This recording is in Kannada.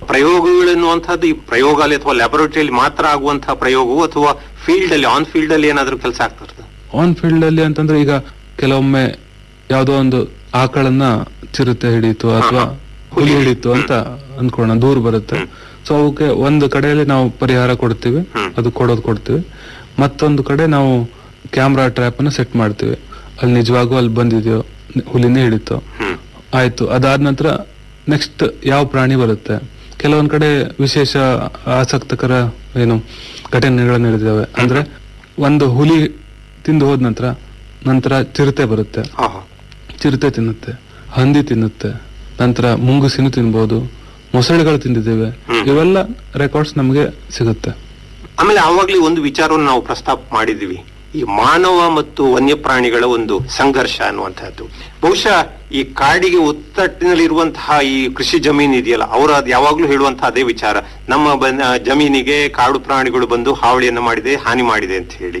ಪ್ರಯೋಗಗಳು ಎನ್ನುವಂಥದ್ದು ಈ ಪ್ರಯೋಗಾಲಯ ಅಥವಾ ಲ್ಯಾಬೊರೇಟರಿಯಲ್ಲಿ ಮಾತ್ರ ಆಗುವಂತಹ ಪ್ರಯೋಗವು ಅಥವಾ ಫೀಲ್ಡ್ ಅಲ್ಲಿ ಆನ್ ಫೀಲ್ಡ್ ಅಲ್ಲಿ ಏನಾದ್ರೂ ಕೆಲಸ ಆಗ್ತಿರ್ತದೆ ಆನ್ ಫೀಲ್ಡ್ ಅಲ್ಲಿ ಅಂತಂದ್ರೆ ಈಗ ಕೆಲವೊಮ್ಮೆ ಯಾವ್ದೋ ಒಂದು ಆಕಳನ್ನ ಚಿರತೆ ಹಿಡಿತು ಅಥವಾ ಹುಲಿ ಹಿಡಿತು ಅಂತ ಅನ್ಕೊಳ್ಳೋಣ ದೂರ ಬರುತ್ತೆ ಸೊ ಅವಕ್ಕೆ ಒಂದು ಕಡೆಯಲ್ಲಿ ನಾವು ಪರಿಹಾರ ಕೊಡ್ತೀವಿ ಅದು ಕೊಡೋದು ಕೊಡ್ತೀವಿ ಮತ್ತೊಂದು ಕಡೆ ನಾವು ಕ್ಯಾಮ್ರಾ ಟ್ರ್ಯಾಪ್ ಅನ್ನ ಸೆಟ್ ಮಾಡ್ತೀವಿ ಅಲ್ಲಿ ನಿಜವಾಗೂ ಅಲ್ಲಿ ಬಂದಿದೆಯೋ ಹುಲಿನೇ ಹಿಡಿತೋ ಹ್ಮ್ ಆಯ್ತು ಅದಾದ ನಂತರ ನೆಕ್ಸ್ಟ್ ಯಾವ ಪ್ರಾಣಿ ಬರುತ್ತೆ ಕೆಲವೊಂದ್ ಕಡೆ ವಿಶೇಷ ಆಸಕ್ತಕರ ಏನು ಘಟನೆಗಳು ನಡೆದಿದ್ದಾವೆ ಅಂದ್ರೆ ಒಂದು ಹುಲಿ ತಿಂದು ಹೋದ ನಂತರ ನಂತರ ಚಿರತೆ ಬರುತ್ತೆ ಆಹಾ. ಚಿರತೆ ತಿನ್ನುತ್ತೆ ಹಂದಿ ತಿನ್ನುತ್ತೆ ನಂತರ ಮುಂಗುಸಿನೂ ತಿನ್ಬಹುದು ಮೊಸಳೆಗಳು ತಿಂದಿದ್ದೇವೆ ಇವೆಲ್ಲ ರೆಕಾರ್ಡ್ಸ್ ನಮಗೆ ಸಿಗುತ್ತೆ ಆಮೇಲೆ ಆವಾಗ್ಲೇ ಒಂದು ವಿಚಾರವನ್ನು ನಾವು ಪ್ರಸ್ತಾಪ ಮಾಡಿದ್ವಿ ಈ ಮಾನವ ಮತ್ತು ವನ್ಯಪ್ರಾಣಿಗಳ ಒಂದು ಸಂಘರ್ಷ ಅನ್ನುವಂತಹದ್ದು ಬಹುಶಃ ಈ ಕಾಡಿಗೆ ಒತ್ತಟ್ಟಿನಲ್ಲಿರುವಂತಹ ಈ ಕೃಷಿ ಜಮೀನು ಇದೆಯಲ್ಲ ಅವರು ಅದು ಯಾವಾಗ್ಲೂ ಹೇಳುವಂತಹ ಅದೇ ವಿಚಾರ ನಮ್ಮ ಬನ್- ಜಮೀನಿಗೆ ಕಾಡು ಪ್ರಾಣಿಗಳು ಬಂದು ಹಾವಳಿಯನ್ನ ಮಾಡಿದೆ ಹಾನಿ ಮಾಡಿದೆ ಅಂತ ಹೇಳಿ